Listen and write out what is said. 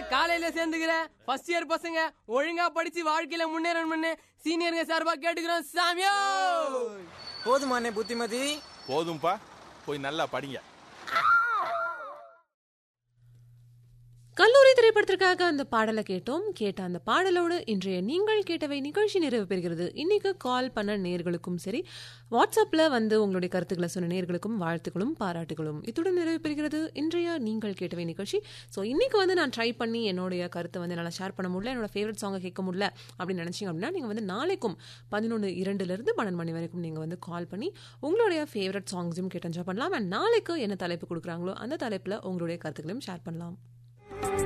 காலையில சேர்ந்துக்கிற first year பசங்க ஒழுங்கா படிச்சு வாழ்க்கையில முன்னேறணும்னு சீனியருங்க சார்பா கேட்டுக்கிறோம் சாமியோ போதுமானே புத்திமதி போதும்பா போய் நல்லா படிங்க கல்லூரி திரைப்படத்திற்காக அந்த பாடலை கேட்டோம் கேட்ட அந்த பாடலோடு இன்றைய நீங்கள் கேட்டவை நிகழ்ச்சி நிறைவு பெறுகிறது இன்னைக்கு கால் பண்ண நேர்களுக்கும் சரி வாட்ஸ்அப்ல வந்து உங்களுடைய கருத்துக்களை சொன்ன நேர்களுக்கும் வாழ்த்துக்களும் பாராட்டுகளும் இத்துடன் நிறைவு பெறுகிறது இன்றைய நீங்கள் கேட்டவை நிகழ்ச்சி ஸோ இன்னைக்கு வந்து நான் ட்ரை பண்ணி என்னுடைய கருத்தை வந்து என்னால் ஷேர் பண்ண முடியல என்னோட ஃபேவரட் சாங்கை கேட்க முடியல அப்படின்னு நினைச்சீங்க அப்படின்னா நீங்கள் வந்து நாளைக்கும் பதினொன்று இரண்டுலேருந்து பன்னெண்டு மணி வரைக்கும் நீங்கள் வந்து கால் பண்ணி உங்களுடைய ஃபேவரட் சாங்ஸையும் கேட்டு என்ஜாய் பண்ணலாம் அண்ட் நாளைக்கு என்ன தலைப்பு கொடுக்குறாங்களோ அந்த தலைப்பில் உங்களுடைய கருத்துக்களையும் ஷேர் பண்ணலாம்